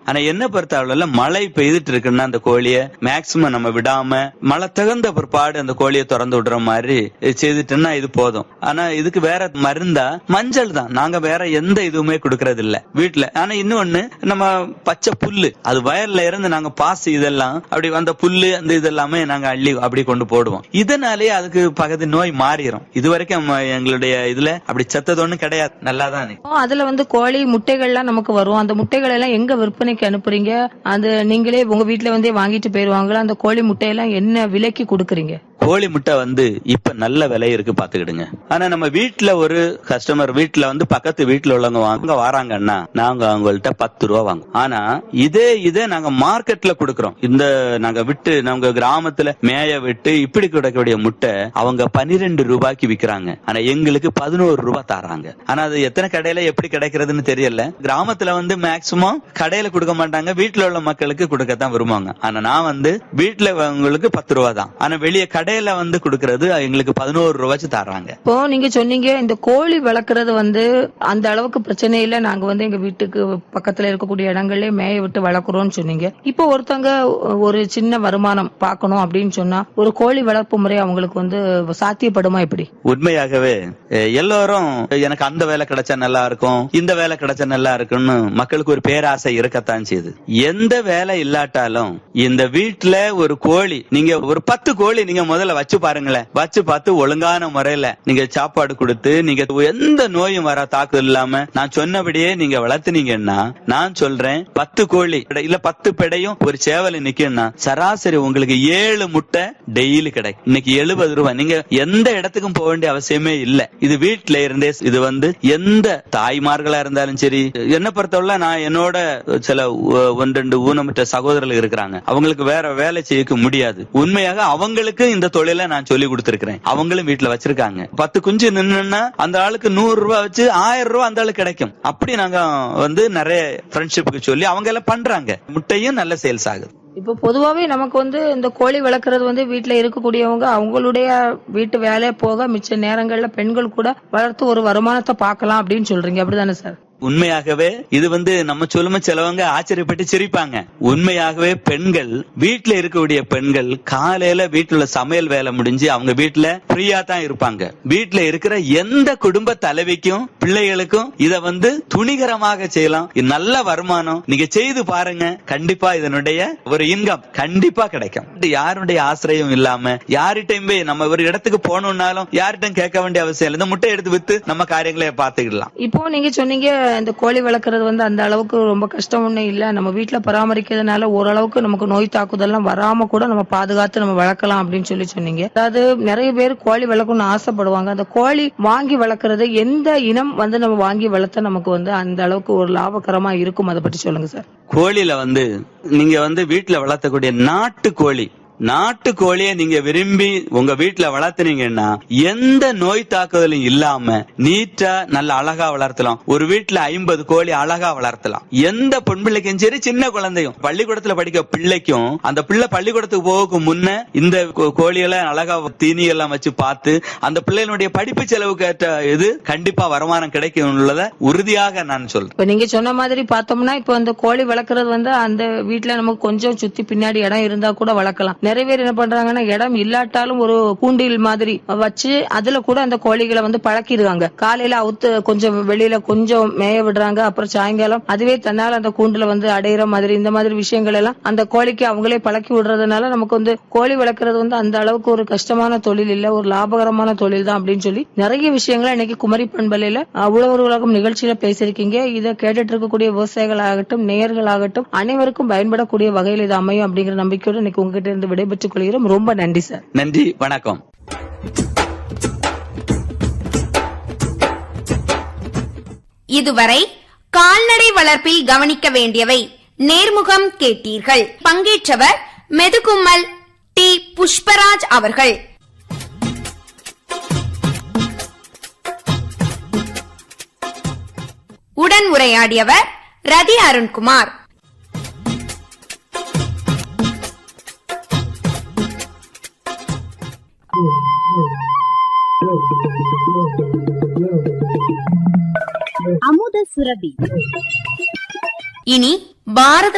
ஆனா என்ன பொறுத்த அளவுல மழை பெய்துட்டு இருக்குன்னா அந்த கோழியை மேக்சிமம் நம்ம விடாம மழை தகுந்த பிற்பாடு அந்த கோழியை திறந்து விடுற மாதிரி செய்துட்டோம்னா இது போதும் ஆனா இதுக்கு வேற மருந்தா மஞ்சள் தான் நாங்க வேற எந்த இதுவுமே கொடுக்கறது இல்ல வீட்டுல ஆனா இன்னொன்னு நம்ம பச்சை புல்லு அது வயல்ல இருந்து நாங்க பாசி இதெல்லாம் அப்படி அந்த புல்லு அந்த இதெல்லாமே நாங்க அள்ளி அப்படி கொண்டு போடுவோம் இதனாலேயே அதுக்கு பகுதி நோய் மாறிடும் இது வரைக்கும் நம்ம எங்களுடைய இதுல அப்படி செத்தது ஒண்ணும் கிடையாது நல்லாதான் இப்போ அதுல வந்து கோழி முட்டைகள்லாம் நமக்கு வரும் அந்த முட்டைகள் எல்லாம் எங்க விற்பனைக்கு அனுப்புறீங்க அது நீங்களே உங்க வீட்ல வந்தே வாங்கிட்டு போயிருவாங்களா அந்த கோழி முட்டையெல்லாம் என்ன விலைக்கு கொடுக்குறீங்க கோழி முட்டை வந்து இப்ப நல்ல விலை இருக்கு பாத்துக்கிடுங்க ஆனா நம்ம வீட்டுல ஒரு கஸ்டமர் வீட்டுல வந்து பக்கத்து வீட்டுல உள்ளவங்க வாங்க வராங்கன்னா நாங்க அவங்கள்ட்ட பத்து ரூபா வாங்குவோம் ஆனா இதே இதே நாங்க மார்க்கெட்ல கொடுக்கறோம் இந்த நாங்க விட்டு நாங்க கிராமத்துல மேய விட்டு இப்படி கிடைக்கக்கூடிய முட்டை அவங்க பனிரெண்டு ரூபாய்க்கு விக்கிறாங்க ஆனா எங்களுக்கு பதினோரு ரூபாய் தராங்க ஆனா அது எத்தனை கடையில எப்படி கிடைக்கிறதுன்னு தெரியல கிராமத்துல வந்து மேக்சிமம் கடையில கொடுக்க மாட்டாங்க வீட்டுல உள்ள மக்களுக்கு கொடுக்கத்தான் விரும்புவாங்க ஆனா நான் வந்து வீட்டுல உங்களுக்கு பத்து ரூபா தான் ஆனா வெளியே கடையில வந்து கொடுக்கறது எங்களுக்கு பதினோரு ரூபாய்ச்சு தராங்க இப்போ நீங்க சொன்னீங்க இந்த கோழி வளர்க்கறது வந்து அந்த அளவுக்கு பிரச்சனை இல்ல நாங்க வந்து எங்க வீட்டுக்கு பக்கத்துல இருக்கக்கூடிய இடங்கள்லயே மேய விட்டு வளர்க்குறோம்னு சொன்னீங்க இப்போ ஒருத்தங்க ஒரு சின்ன வருமானம் பார்க்கணும் அப்படின்னு சொன்னா ஒரு கோழி வளர்ப்பு முறை அவங்களுக்கு வந்து சாத்தியப்படுமா எப்படி உண்மையாகவே அஹ், எல்லோரும் எனக்கு அந்த வேலை கிடைச்சா நல்லா இருக்கும் இந்த வேலை கிடைச்சா நல்லா இருக்கும்னு மக்களுக்கு ஒரு பேராசை இருக்கத்தான் செய்யுது எந்த வேலை இல்லாட்டாலும் இந்த வீட்டுல ஒரு கோழி நீங்க ஒரு பத்து கோழி நீங்க முதல்ல வச்சு பாருங்களேன் வச்சு பார்த்து ஒழுங்கான முறையில நீங்க சாப்பாடு கொடுத்து நீங்க எந்த நோயும் வர தாக்குதல் இல்லாம நான் சொன்னபடியே நீங்க வளர்த்துனீங்கன்னா நான் சொல்றேன் பத்து கோழி இல்ல பத்து பெடையும் ஒரு சேவல நிக்கும்னா சராசரி உங்களுக்கு ஏழு முட்டை டெய்லி கிடைக்கும் இன்னைக்கு எழுபது ரூபாய் நீங்க எந்த இடத்துக்கும் போக வேண்டிய அவசியமே இல்ல இது வீட்டுல இருந்தே இது வந்து எந்த தாய்மார்களா இருந்தாலும் சரி என்ன பொறுத்தவரை நான் என்னோட சில ஒ- ஒன்று ரெண்டு ஊனமுற்ற சகோதரர்கள் இருக்கிறாங்க அவங்களுக்கு வேற வேலை செய்ய முடியாது உண்மையாக அவங்களுக்கு இந்த தொழிலை நான் சொல்லி கொடுத்திருக்கிறேன் அவங்களும் வீட்டுல வச்சிருக்காங்க பத்து குஞ்சு நின்னுன்னா அந்த ஆளுக்கு நூறு ரூபாய் வச்சு ஆயிரம் ரூபாய் அந்த ஆளுக்கு கிடைக்கும் அப்படி நாங்க வந்து நிறைய ஃப்ரெண்ட்ஷிப்புக்கு சொல்லி அவங்க எல்லாம் பண்றாங்க முட்டையும் நல்ல சேல்ஸ் ஆகுது இப்போ பொதுவாவே நமக்கு வந்து இந்த கோழி வளர்க்கறது வந்து வீட்ல இருக்கக்கூடியவங்க அவங்களுடைய வீட்டு வேலையை போக மிச்ச நேரங்கள்ல பெண்கள் கூட வளர்த்து ஒரு வருமானத்தை பார்க்கலாம் அப்படின்னு சொல்றீங்க அப்படிதானே சார் உண்மையாகவே இது வந்து நம்ம சொல்லும சிலவங்க ஆச்சரியப்பட்டு சிரிப்பாங்க உண்மையாகவே பெண்கள் வீட்டுல இருக்கக்கூடிய பெண்கள் காலையில வீட்டுல உள்ள சமையல் வேலை முடிஞ்சு அவங்க வீட்டுல ஃப்ரீயா தான் இருப்பாங்க வீட்டுல இருக்கிற எந்த குடும்ப தலைவிக்கும் பிள்ளைகளுக்கும் இத வந்து துணிகரமாக செய்யலாம் இது நல்ல வருமானம் நீங்க செய்து பாருங்க கண்டிப்பா இதனுடைய ஒரு இன்கம் கண்டிப்பா கிடைக்கும் இது யாருடைய ஆசிரியம் இல்லாம யார்கிட்டயும் போய் நம்ம ஒரு இடத்துக்கு போகணும்னாலும் யார்கிட்டையும் கேட்க வேண்டிய அவசியம் இல்லை இந்த முட்டை எடுத்து வித்து நம்ம காரியங்களை பாத்துக்கிடலாம் இப்போ நீங்க சொன்னீங்க இந்த கோழி வளர்க்கறது வந்து அந்த அளவுக்கு ரொம்ப கஷ்டம் ஒண்ணும் இல்ல நம்ம வீட்ல பராமரிக்கிறதுனால ஓரளவுக்கு நமக்கு நோய் தாக்குதல்லாம் வராம கூட நம்ம பாதுகாத்து நம்ம வளர்க்கலாம் அப்படின்னு சொல்லி சொன்னீங்க அதாவது நிறைய பேர் கோழி வளர்க்கணும்னு ஆசைப்படுவாங்க அந்த கோழி வாங்கி வளர்க்கறது எந்த இனம் வந்து நம்ம வாங்கி வளர்த்தா நமக்கு வந்து அந்த அளவுக்கு ஒரு லாபகரமா இருக்கும் அதை பற்றி சொல்லுங்க சார் கோழில வந்து நீங்க வந்து வீட்டுல வளர்த்தக்கூடிய நாட்டு கோழி நாட்டு கோழியை நீங்க விரும்பி உங்க வீட்டுல வளர்த்துனீங்கன்னா எந்த நோய் தாக்குதலும் இல்லாம நீட்டா நல்ல அழகா வளர்த்தலாம் ஒரு வீட்டுல ஐம்பது கோழி அழகா வளர்த்தலாம் எந்த பொன் பிள்ளைக்கும் சரி சின்ன குழந்தையும் பள்ளிக்கூடத்துல படிக்க பிள்ளைக்கும் அந்த பிள்ளை பள்ளிக்கூடத்துக்கு போகக்கு முன்ன இந்த கோ- கோழிகளை அழகா தீனி எல்லாம் வச்சு பார்த்து அந்த பிள்ளைகளுடைய படிப்பு செலவுக்கு ஏற்ற இது கண்டிப்பா வருமானம் கிடைக்கும் உள்ளத உறுதியாக நான் சொல்றேன் இப்ப நீங்க சொன்ன மாதிரி பார்த்தோம்னா இப்ப அந்த கோழி வளர்க்கறது வந்து அந்த வீட்ல நமக்கு கொஞ்சம் சுத்தி பின்னாடி இடம் இருந்தா கூட வளர்க்கலாம் நிறைய பேர் என்ன பண்றாங்கன்னா இடம் இல்லாட்டாலும் ஒரு கூண்டில் மாதிரி வச்சு அதுல கூட அந்த கோழிகளை வந்து பழக்கிடுவாங்க காலையில அவுத்து கொஞ்சம் வெளியில கொஞ்சம் மேய விடுறாங்க அப்புறம் சாயங்காலம் அதுவே தன்னால அந்த கூண்டுல வந்து அடையிற மாதிரி இந்த மாதிரி விஷயங்கள் எல்லாம் அந்த கோழிக்கு அவங்களே பழக்கி விடுறதுனால நமக்கு வந்து கோழி வளர்க்கறது வந்து அந்த அளவுக்கு ஒரு கஷ்டமான தொழில் இல்ல ஒரு லாபகரமான தொழில் தான் அப்படின்னு சொல்லி நிறைய விஷயங்களை இன்னைக்கு குமரி பண்பலையில அவ்வளவு ஒரு உலகம் நிகழ்ச்சியில பேசியிருக்கீங்க இதை கேட்டுட்டு இருக்கக்கூடிய விவசாயிகளாகட்டும் நேயர்களாகட்டும் அனைவருக்கும் பயன்படக்கூடிய வகையில் இது அமையும் அப்படிங்கிற நம்பிக்கையோடு இன்னைக்கு உங்ககிட்ட இருந்து விடைபெற்றுக் கொள்கிறோம் ரொம்ப நன்றி சார் நன்றி வணக்கம் இதுவரை கால்நடை வளர்ப்பில் கவனிக்க வேண்டியவை நேர்முகம் கேட்டீர்கள் பங்கேற்றவர் மெதுகும்மல் டி புஷ்பராஜ் அவர்கள் உடன் உரையாடியவர் ரதி அருண்குமார் அமுத சுரபி இனி பாரத